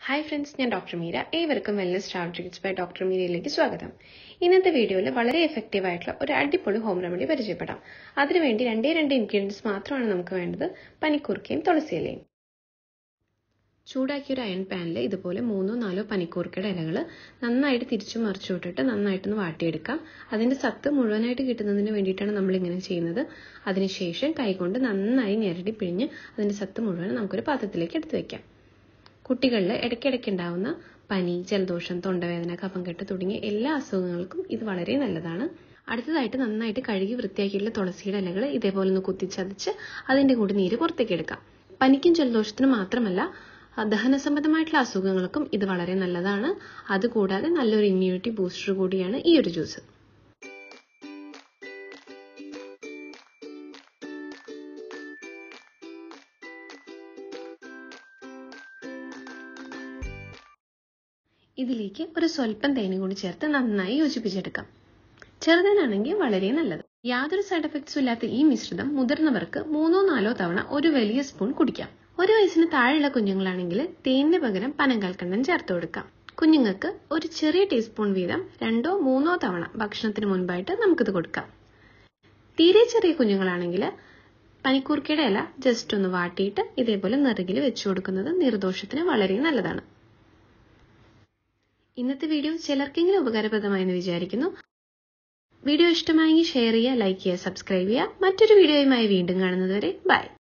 hi friends ഞാൻ doctor Meera ഏവർക്കും wellness strategics by doctor മീരയിലേക്ക് സ്വാഗതം ഇന്നത്തെ വീഡിയോയിൽ വളരെ എഫക്റ്റീവ് ആയിട്ടുള്ള ഒരു അടിപൊളി ഹോം റെമഡി പരിചയപ്പെടാം അതിനുവേണ്ടി രണ്ടേ രണ്ട് ഇൻഗ്രീഡിയൻസ് മാത്രമാണ് നമുക്ക് വേണ്ടത് പനിക്കൂർക്കയും തുളസിയിലയും ചൂടാക്കിയ ഒരു അയൺ പാനിൽ ഇതുപോലെ മൂന്നോ നാലോ പനിക്കൂർക്കയുടെ ഇലകൾ നന്നായിട്ട് തിരിച്ചു മറിച്ചു വിട്ടിട്ട് നന്നായിട്ടൊന്ന് വാട്ടിയെടുക്കാം അതിൻ്റെ സത്ത് മുഴുവനായിട്ട് കിട്ടുന്നതിന് വേണ്ടിയിട്ടാണ് നമ്മൾ ഇങ്ങനെ ചെയ്യുന്നത് അതിനുശേഷം കൈകൊണ്ട് നന്നായി ഞെരടി പിഴിഞ്ഞ് അതിൻ്റെ സത്ത് മുഴുവൻ നമുക്കൊരു പാത്രത്തിലേക്ക് എടുത്തു വെക്കാം കുട്ടികളിൽ ഇടയ്ക്കിടയ്ക്ക് ഉണ്ടാവുന്ന പനി ജലദോഷം തൊണ്ടവേദന കഫംകെട്ട് തുടങ്ങിയ എല്ലാ അസുഖങ്ങൾക്കും ഇത് വളരെ നല്ലതാണ് അടുത്തതായിട്ട് നന്നായിട്ട് കഴുകി വൃത്തിയാക്കിയിട്ടുള്ള തുളസിയുടെ ഇലകൾ ഇതേപോലെ ഒന്ന് കുത്തിച്ചതച്ച് അതിൻ്റെ കൂടി നീര് പുറത്തേക്ക് എടുക്കാം പനിക്കും ജലദോഷത്തിനും മാത്രമല്ല ദഹന സംബന്ധമായിട്ടുള്ള അസുഖങ്ങൾക്കും ഇത് വളരെ നല്ലതാണ് അതുകൂടാതെ നല്ലൊരു ഇമ്മ്യൂണിറ്റി ബൂസ്റ്റർ കൂടിയാണ് ഈ ഒരു ജ്യൂസ് ഇതിലേക്ക് ഒരു സ്വല്പം തേനും കൂടി ചേർത്ത് നന്നായി യോജിപ്പിച്ചെടുക്കാം ചെറുതനാണെങ്കിൽ വളരെ നല്ലത് യാതൊരു സൈഡ് എഫക്ട്സും ഇല്ലാത്ത ഈ മിശ്രിതം മുതിർന്നവർക്ക് മൂന്നോ നാലോ തവണ ഒരു വലിയ സ്പൂൺ കുടിക്കാം ഒരു വയസ്സിന് താഴെയുള്ള കുഞ്ഞുങ്ങളാണെങ്കിൽ തേനിന് പകരം പനങ്കൽക്കണ്ടം ചേർത്ത് കൊടുക്കാം കുഞ്ഞുങ്ങൾക്ക് ഒരു ചെറിയ ടീസ്പൂൺ വീതം രണ്ടോ മൂന്നോ തവണ ഭക്ഷണത്തിന് മുൻപായിട്ട് നമുക്കിത് കൊടുക്കാം തീരെ ചെറിയ കുഞ്ഞുങ്ങളാണെങ്കിൽ പനിക്കൂർക്കയുടെ ഇല ജസ്റ്റ് ഒന്ന് വാട്ടിയിട്ട് ഇതേപോലെ നെറുകിൽ വെച്ചു കൊടുക്കുന്നത് നിർദോഷത്തിന് വളരെ നല്ലതാണ് ഇന്നത്തെ വീഡിയോ ചിലർക്കെങ്കിലും ഉപകാരപ്രദമായെന്ന് വിചാരിക്കുന്നു വീഡിയോ ഇഷ്ടമായി ഷെയർ ചെയ്യുക ലൈക്ക് ചെയ്യുക സബ്സ്ക്രൈബ് ചെയ്യുക മറ്റൊരു വീഡിയോയുമായി വീണ്ടും കാണുന്നതുവരെ ബൈ